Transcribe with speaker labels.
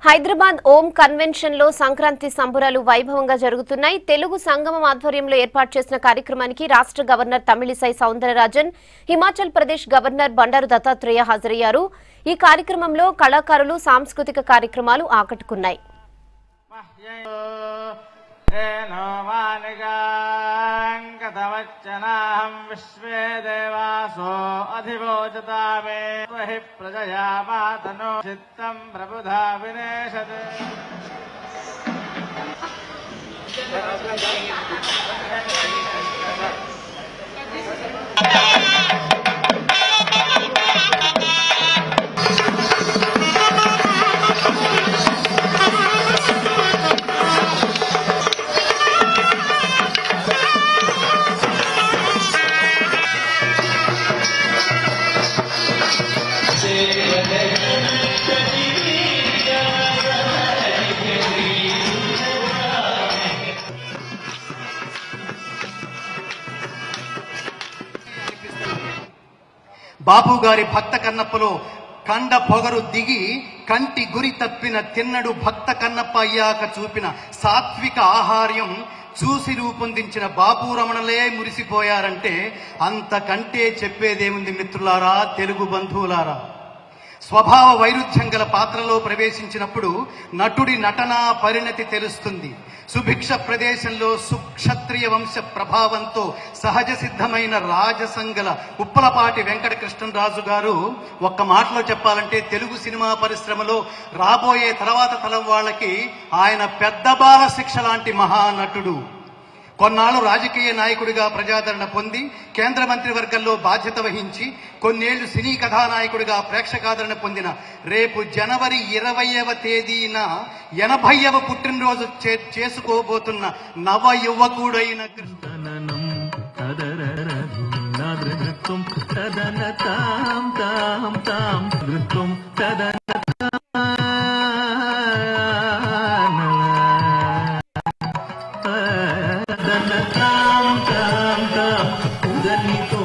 Speaker 1: హైదరాబాద్ ఓం convention లో సంక్రాంతి సంబురాలు వైభవంగా జరుగుతున్నాయి తెలుగు సంగమం ఆధ్వర్యంలో ఏర్పాటు చేసిన కార్యక్రమానికి రాష్ట్ర గవర్నర్ తమిళిసై సౌందరరాజన్ హిమాచల్ ప్రదేశ్ గవర్నర్ బండారు దత్తాత్రేయ హాజరయ్యారు ఈ కార్యక్రమంలో కళాకారులు సాంస్కృతిక కార్యక్రమాలు ఆకట్టుకున్నాయి
Speaker 2: ఏనో మానిగాంగతవచ్చనాహం విశ్వే దేవాసో అధివోచతామే త్వహి ప్రజయా మాతనో చిత్తం ప్రబుధా వినేశతే
Speaker 3: బాపు గారి భక్త కన్నప్పలో కండ పొగరు దిగి కంటి గురి తప్పిన తిన్నడు భక్త కన్నప్ప అయ్యాక చూపిన సాత్విక ఆహార్యం చూసి రూపొందించిన బాపు రమణలే మురిసిపోయారంటే అంతకంటే చెప్పేదేముంది మిత్రులారా తెలుగు బంధువులారా స్వభావ వైరుధ్యం గల పాత్రలో ప్రవేశించినప్పుడు నటుడి నటనా పరిణతి తెలుస్తుంది సుభిక్ష ప్రదేశంలో సుక్షత్రియ వంశ ప్రభావంతో సహజ సిద్ధమైన రాజసంగల ఉప్పలపాటి వెంకట కృష్ణరాజు గారు ఒక్క మాటలో చెప్పాలంటే తెలుగు సినిమా పరిశ్రమలో రాబోయే తర్వాత తరం వాళ్ళకి ఆయన పెద్ద బాల శిక్ష లాంటి మహానటుడు కొన్నాళ్ళు రాజకీయ నాయకుడిగా ప్రజాదరణ పొంది కేంద్ర మంత్రివర్గంలో బాధ్యత వహించి కొన్నేళ్లు సినీ కథానాయకుడిగా ప్రేక్షకాదరణ పొందిన రేపు జనవరి ఇరవైవ తేదీన ఎనభైవ పుట్టినరోజు చే- చేసుకోబోతున్న నవ యువకుడైన కృష్ణ
Speaker 4: తననం తదరరధునాదృత్వం తదన తాం తాం తాం దృత్వం తదన తదన తాం తాం తాం ఉదనితో